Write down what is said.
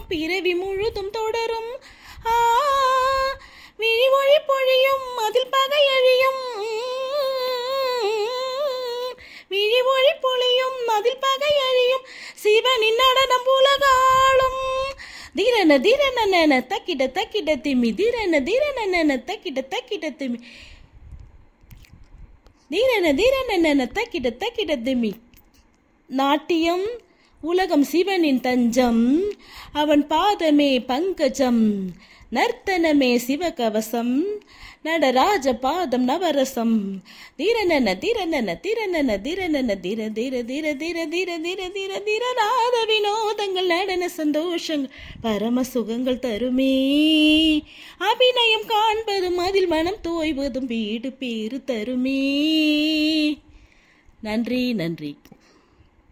பிறவி முழுதும் தொடரும் ஆ விழிமொழி பொழியும் அதில் பகை அழியும் விழிமொழி பொழியும் அதில் பகை அழியும் சிவனின் நடனம் உலகாளும் தீரன தீரன நன தக்கிட தக்கிட திமி தீரன தீரன நன தக்கிட தக்கிட திமி தீரன தீரன நன தக்கிட தக்கிட திமி நாட்டியம் உலகம் சிவனின் தஞ்சம் அவன் பாதமே பங்கஜம் நர்த்தனமே சிவகவசம் நடராஜ பாதம் நவரசம் தீரனன தீரனன தீரனன தீரனன தீர தீர தீர தீர தீர தீர தீர தீர நாத வினோதங்கள் நடன சந்தோஷங்கள் பரம சுகங்கள் தருமே அபிநயம் காண்பதும் அதில் மனம் தோய்வதும் வீடு பேறு தருமே நன்றி நன்றி